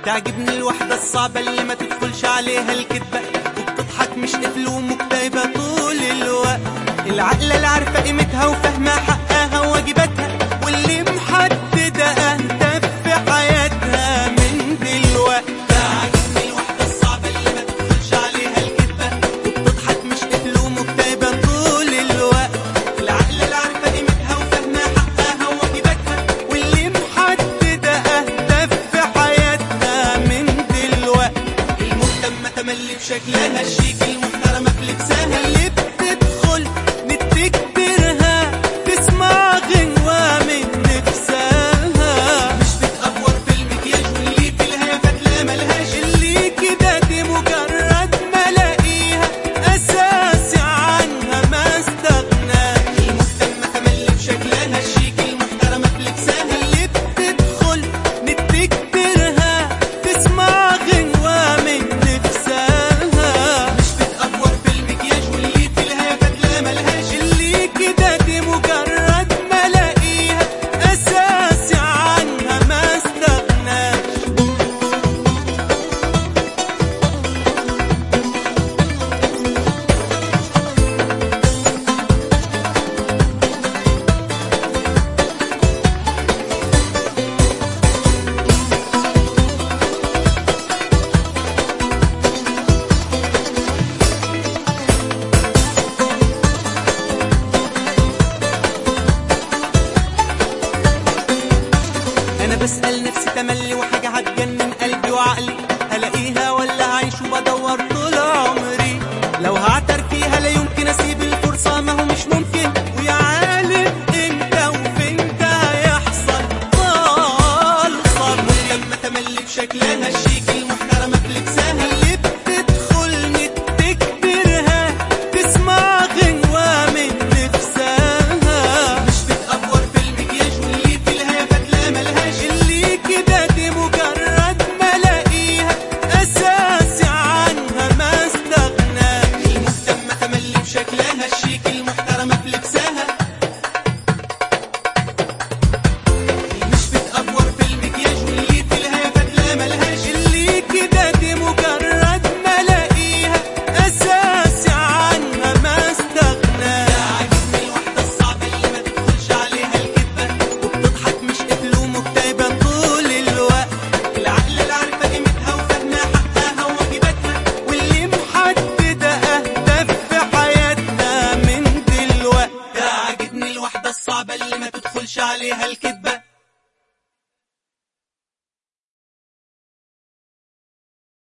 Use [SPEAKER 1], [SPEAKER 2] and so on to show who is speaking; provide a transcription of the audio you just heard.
[SPEAKER 1] تعجبني الوحدة الصعبة اللي ما تدخلش عليها الكدبة وبتضحك مش قفل ومكتئبة طول الوقت العقلة اللي عارفة قيمتها وفاهمة حقها وواجباتها واللي محددة أهداف في حياتها من دلوقتي تعجبني الوحدة الصعبة اللي ما تدخلش عليها الكدبة وبتضحك مش قفل ومكتئبة طول الوقت العقلة اللي عارفة قيمتها وفاهمة حقها وواجباتها واللي محددة أهداف في حياتها من دلوقتي المهتمة تملي بشكلها الشيك المحترمة في لبسها اللي بتدخل نتكترها تسمع غنوة من نفسها مش بتأفور في المكياج واللي في الهيافات لا ملهاش اللي كده دي مجرد ملاقيها أساسي عنها ما استغناش المهتمة تملي بشكلها الشيك المحترمة في لبسها اللي بتدخل نتكترها تسمع غنوة من نفسها مش بتأفور في المكياج واللي في الهيافات لا ملهاش اللي كده دي مجرد ملاقيها أساسي عنها ما استغناش انا بسأل نفسي تملي وحاجة هتجنن قلبي وعقلي هلاقيها ولا هعيش وبدور طول عمري لو هعتر فيها لا يمكن اسيب الفرصة ما هو مش ممكن ويا عالم امتى وفين ده هيحصل طال صبري لما تملي بشكلها الشيك المحترمة في لبسها اللي بتدخل نتكبرها تسمع غنوة من نفسها مش بتأفور في المكياج واللي في الهيافات لا ملهاش اللي كده دي مجرد ملاقيها أساسي عنها ما استغناش المهتمة تملي بشكلها الشيك المحترمة في لبسها مش بتأفور في المكياج واللي في الهيافات لا ملهاش اللي كده دي مجرد ملاقيها أساسي عنها ما استغناش عاجبني الوحدة الصعبة اللي ما تدخلش عليها الكدبة وبتضحك مش قفل ومكتئبة طول الوقت العقل اللي عارفة قيمتها وفاهمة حقها وواجباتها واللي محددة أهداف في حياتها من دلوقتي عاجبني الوحدة الصعبة اللي ما تدخلش عليها الكدبة